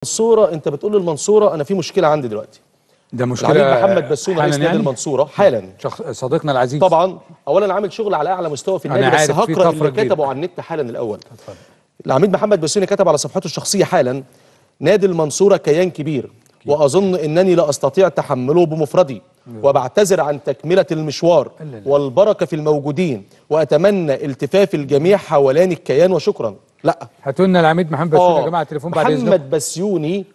المنصوره انت بتقول المنصوره انا في مشكله عندي دلوقتي ده مشكله العميد محمد بسوم حالا رئيس نادي يعني؟ المنصوره حالا شخص صديقنا العزيز طبعا اولا عامل شغل على اعلى مستوى في أنا النادي بس عارف، في هقرا طفرة اللي كبيرة. كتبه على النت حالا الاول العميد محمد بسوني كتب على صفحته الشخصيه حالا نادي المنصوره كيان كبير واظن انني لا استطيع تحمله بمفردي وبعتذر عن تكمله المشوار لا لا. والبركه في الموجودين واتمنى التفاف الجميع حوالين الكيان وشكرا لا هاتوا لنا العميد محمد بسيوني يا آه، جماعه التليفون بعد اذنكم محمد بسيوني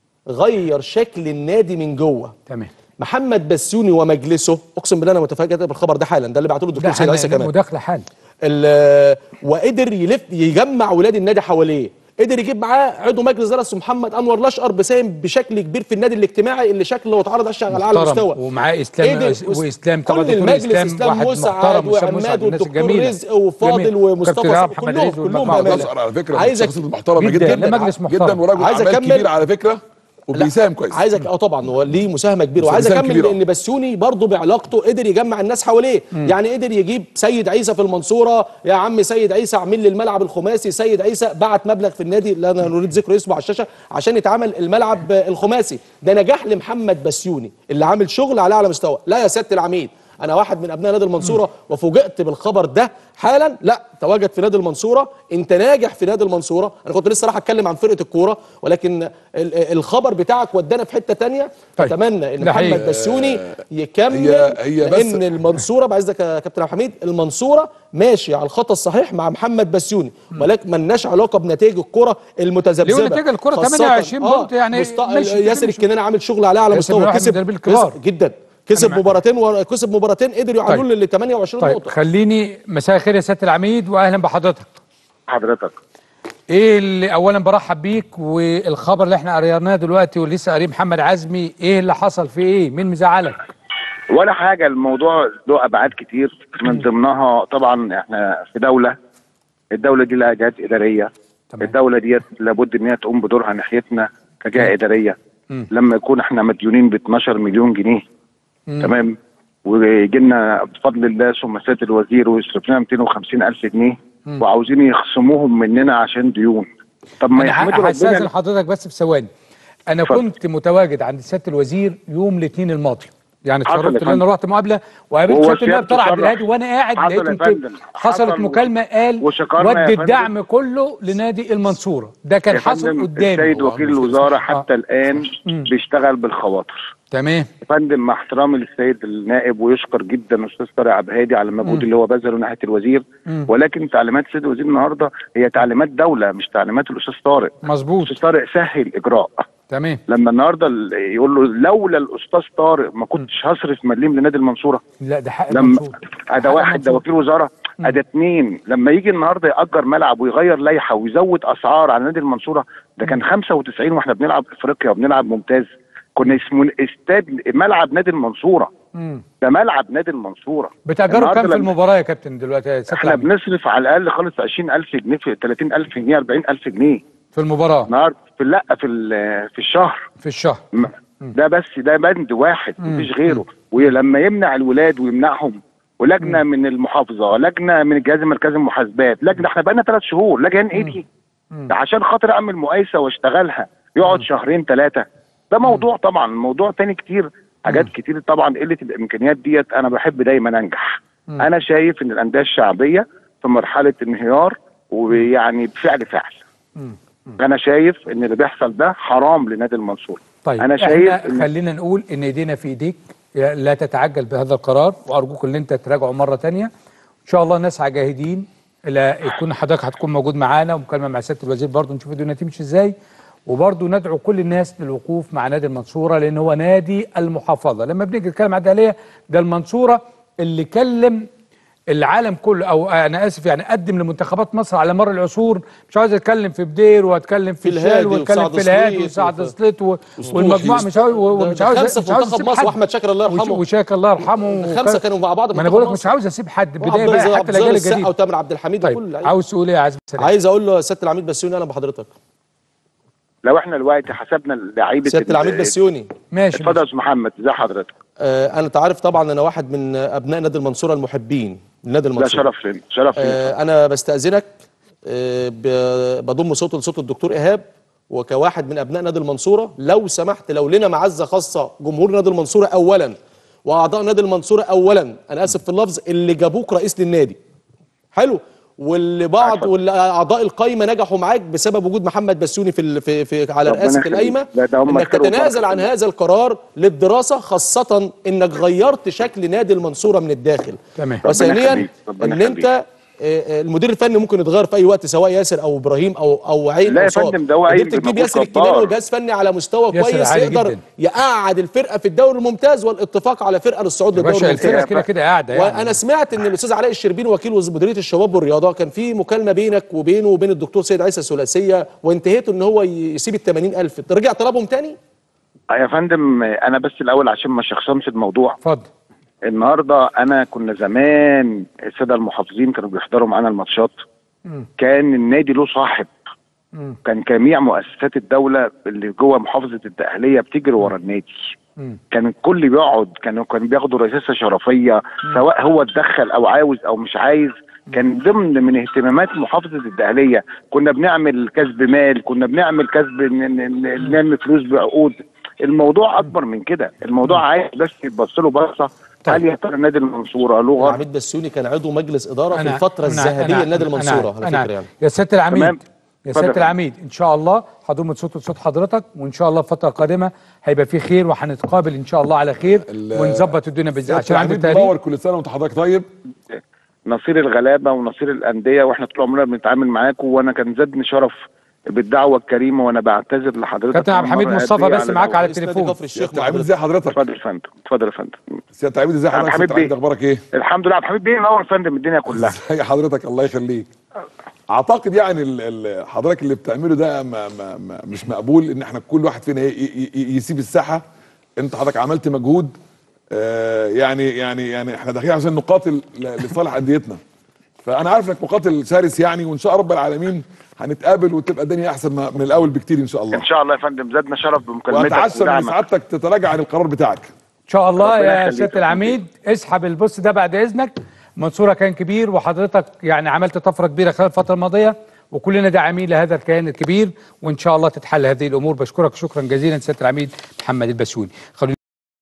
غير شكل النادي من جوه تمام محمد بسيوني ومجلسه اقسم بالله انا متفاجئ بالخبر ده حالا ده اللي بعته له الدكتور سيد عيسى كمان مداخله حال ال- وقدر يلف يجمع ولاد النادي حواليه قدر يجيب معاه عضو مجلس اداره اسمه محمد انور الاشقر بساهم بشكل كبير في النادي الاجتماعي اللي شكله اتعرض على اعلى محترم مستوى ومعاه اسلام قدر- واسلام طبعا كل دكتور المجلس اسلام اسلام واحد مسعد محترم واسلام وعماد مسعد الناس والدكتور الجميله رزق وفاضل جميل. ومصطفى كابتن صبحي، محمد كلهم- رزق كلهم والمجموعة بأمانة. كلها. نصر على فكره عايزك- شخصيته محترمه جدا، جدا لا مجلس محترم. جدا وراجل عايز اعمال أكمل؟ كبير على فكره وبيساهم كويس عايزك اه طبعا هو ليه مساهمه كبيره بس وعايز مساهم اكمل كبير، آه. لان بسيوني برضه بعلاقته قدر يجمع الناس حواليه يعني قدر يجيب سيد عيسى في المنصوره يا عم سيد عيسى اعمل لي الملعب الخماسي سيد عيسى بعت مبلغ في النادي لا انا نريد ذكره اسمه على الشاشه عشان يتعمل الملعب الخماسي ده نجاح لمحمد بسيوني اللي عامل شغل على اعلى مستوى لا يا سياده العميد انا واحد من ابناء نادي المنصوره وفوجئت بالخبر ده حالا لا تواجد في نادي المنصوره انت ناجح في نادي المنصوره انا كنت لسه راح اتكلم عن فرقه الكوره ولكن ال- الخبر بتاعك ودانا في حته تانية طيب. اتمنى ان ده حقيقي. محمد بسيوني يكمل هي- هي بس- لان المنصوره بعزك يا كابتن عبد الحميد المنصوره ماشي على الخط الصحيح مع محمد بسيوني ولكن ملناش علاقه بنتائج الكره المتذبذبه ليه نتائج الكرة خاصة- 28 آه، يعني يعني مست... ماشي، ياسر مش- الكناني عامل شغل على اعلى ياسر مستوى واحد من كسب المدربين الكبار. كسب- جدا كسب معاك. مباراتين و... كسب مباراتين قدر يعادلوا طيب. لل 28 طيب نقطه خليني مساء الخير يا سياده العميد واهلا بحضرتك حضرتك ايه اللي اولا برحب بيك والخبر اللي احنا قريناه دلوقتي ولسه قاريه محمد عزمي ايه اللي حصل فيه ايه مين مزعلك ولا حاجه الموضوع له ابعاد كتير من ضمنها طبعا احنا في دوله الدوله دي لها جهات اداريه تمام. الدوله ديت لابد ان هي تقوم بدورها ناحيتنا كجهه اداريه لما يكون احنا مديونين ب 12 مليون جنيه تمام ويجي لنا بفضل الله ثم سياده الوزير ويصرف لنا 250 الف جنيه وعاوزين يخصموهم مننا عشان ديون طب ما انا يحمدوا هستاذن ربنا حضرتك بس في ثواني انا اتفضل. كنت متواجد عند سياده الوزير يوم الاثنين الماضي يعني حصل يا اتشرفت ان انا فندم. رحت مقابله وقابلت هو سياده النائب سيادته طلعت عبد صرح. الهادي وانا قاعد حصل لقيت يا يمكن فندم. حصلت حصل مكالمه قال وشكرنا يا ودي فندم. الدعم كله لنادي المنصوره ده كان يا حصل فندم قدامي السيد وكيل الوزاره حتى الان بيشتغل بالخواطر تمام يا فندم مع احترامي للسيد النائب ويشكر جدا الاستاذ طارق عبد الهادي على المجهود اللي هو بذله ناحيه الوزير ولكن تعليمات السيد الوزير النهارده هي تعليمات دوله مش تعليمات الاستاذ طارق مظبوط الاستاذ طارق سهل اجراء تمام لما النهارده ال- يقول له لولا الاستاذ طارق ما كنتش هصرف مليم لنادي المنصوره لا ده حق لما المنصور ده حق واحد ده المنصور. وكيل وزاره ده اتنين لما يجي النهارده ياجر ملعب ويغير لائحه ويزود اسعار على نادي المنصوره ده كان 95 واحنا بنلعب افريقيا وبنلعب ممتاز كنا اسمه استاد ملعب نادي المنصوره مم. ده ملعب نادي المنصوره بتأجروا النهاردة كام في لما- المباراه يا كابتن دلوقتي يا سياده احنا العميد؟ بنصرف على الاقل خالص 20000 جنيه في 30000 جنيه 40000 جنيه في المباراه النهارده في لا في ال- في الشهر في الشهر م- ده بس ده بند واحد مفيش غيره ولما يمنع الولاد ويمنعهم ولجنه من المحافظه لجنه من الجهاز المركزي للمحاسبات لجنه احنا بقالنا ثلاث شهور لجان ايه دي ده عشان خاطر اعمل مقايسه واشتغلها يقعد شهرين ثلاثه ده موضوع طبعا موضوع تاني كتير حاجات كتير طبعا قله الامكانيات ديت انا بحب دايما انجح انا شايف ان الانديه الشعبيه في مرحله انهيار ويعني بفعل فعل انا شايف ان اللي بيحصل ده حرام لنادي المنصور طيب انا شايف احنا إن خلينا نقول ان ايدينا في ايديك لا تتعجل بهذا القرار وارجوك ان انت تراجعه مره تانية ان شاء الله نسعى جاهدين الى يكون حضرتك هتكون موجود معانا ومكالمه مع سياده الوزير برضه نشوف الدنيا تمشي ازاي وبرضه ندعو كل الناس للوقوف مع نادي المنصوره لان هو نادي المحافظه لما بنيجي نتكلم عن الدهليه ده المنصوره اللي كلم العالم كله او انا اسف يعني قدم لمنتخبات مصر على مر العصور مش عاوز اتكلم في بدير واتكلم في, في الشال الهادي واتكلم وسعد في الهادي سليط وسعد وفي- سليط و- والمجموعه مش عاوز ومش ده عاوز خمسة مش في عاوز منتخب اسيب مصر حد وأحمد شاكر الله يرحمه. وش- وشاكر الله يرحمه خمسة وكان- كانوا مع بعض ما انا في بقول لك منتخب مش عاوز اسيب حد وعبد بدايه بقى الرزاق- حتى عبد الاجيال الرزاق الجديده وتامر عبد الحميد وكل طيب اللعيبة. عاوز تقول ايه يا عزمي سلام عايز اقول له يا سياده العميد بسيوني اهلا بحضرتك لو احنا دلوقتي حسبنا لعيبه سياده ال- العميد بسيوني ماشي اتفضل يا استاذ محمد ازي حضرتك آه انا تعرف طبعا انا واحد من ابناء نادي المنصوره المحبين لنادي ده المنصوره شرف لنا شرف لنا آه انا بستاذنك آه ب- بضم صوت لصوت الدكتور ايهاب وكواحد من ابناء نادي المنصوره لو سمحت لو لنا معزه خاصه جمهور نادي المنصوره اولا واعضاء نادي المنصوره اولا انا اسف في اللفظ اللي جابوك رئيس للنادي حلو واللي بعض واللي اعضاء القايمه نجحوا معاك بسبب وجود محمد بسيوني في ال- في, في على ربنا رئاسه يخليك. القايمه لا، ده هم انك خير تتنازل وبركة. عن هذا القرار للدراسه خاصه انك غيرت شكل نادي المنصوره من الداخل تمام. وثانيا يخليك، ربنا ان يخليك. انت آه، آه، المدير الفني ممكن يتغير في اي وقت سواء ياسر او ابراهيم او او عين لا او يا صاد فندم، ده هو عين قدرت تجيب بمجهود ياسر الكناني جبار. وجهاز فني على مستوى ياسر كويس عالي يقدر جدا. يقعد الفرقه في الدوري الممتاز والاتفاق على فرقه للصعود يا للدوري باشا الممتاز الفرقه كده كده قاعده يعني وانا سمعت ان الاستاذ علاء الشربيني وكيل وز- مديريه الشباب والرياضه كان في مكالمه بينك وبينه وبين الدكتور سيد عيسى ثلاثيه وانتهيتوا ان هو يسيب ال 80000 انت رجع طلبهم تاني؟ آه يا فندم آه، انا بس الاول عشان ما شخصنش الموضوع اتفضل النهارده انا كنا زمان الساده المحافظين كانوا بيحضروا معانا الماتشات كان النادي له صاحب كان جميع مؤسسات الدوله اللي جوه محافظه الدقهليه بتجري ورا النادي كان الكل بيقعد كانوا كانوا بياخدوا رئاسه شرفيه سواء هو اتدخل او عاوز او مش عايز كان ضمن من اهتمامات محافظه الدقهليه كنا بنعمل كسب مال كنا بنعمل كسب ن- ن- ن- نعمل فلوس بعقود الموضوع اكبر من كده الموضوع عايز بس يتبص له بصه هل يا ترى نادي المنصوره له غرض العميد بسيوني كان عضو مجلس اداره في أنا- الفتره أنا- الذهبيه أنا- لنادي أنا- المنصوره أنا- على أنا- فكره يعني يا سياده العميد تمام. يا اتفضل سياده يا فندم. العميد ان شاء الله هضم صوت صوت حضرتك وان شاء الله الفتره القادمه هيبقى في خير وهنتقابل ان شاء الله على خير ال- ونظبط الدنيا بالذات سيادة عشان عندي العميد تقرير منور كل سنه وانت حضرتك طيب نصير الغلابه ونصير الانديه واحنا طول عمرنا بنتعامل معاكم وانا كان زادني شرف بالدعوه الكريمه وانا بعتذر لحضرتك كابتن عبد الحميد مرة مصطفى قد إيه بس معاك على رئيس نادي التليفون كفر الشيخ سياده العميد مع ازي حضرتك اتفضل يا فندم اتفضل يا فندم سياده العميد ازي عبد حضرتك الحميد سياده العميد بيه. اخبارك ايه الحمد لله عبد الحميد بيه نور يا فندم الدنيا كلها ازي حضرتك الله يخليك اعتقد يعني ال- ال- حضرتك اللي بتعمله ده ما ما ما مش مقبول ان احنا كل واحد فينا ي- ي- ي- يسيب الساحه انت حضرتك عملت مجهود آه، يعني يعني يعني احنا داخلين عشان نقاتل ل- لصالح انديتنا فانا عارف انك مقاتل شرس يعني وان شاء رب العالمين هنتقابل وتبقى الدنيا احسن ما- من الاول بكتير ان شاء الله ان شاء الله يا فندم زادنا شرف بمكالمتك واتعشى من ودعمك سعادتك تتراجع عن القرار بتاعك ان شاء الله ربنا يا يخليك سياده يا العميد اسحب البوست ده بعد اذنك منصوره كان كبير وحضرتك يعني عملت طفره كبيره خلال الفتره الماضيه وكلنا داعمين لهذا الكيان الكبير وان شاء الله تتحل هذه الامور بشكرك شكرا جزيلا سياده العميد محمد البسيوني خلوني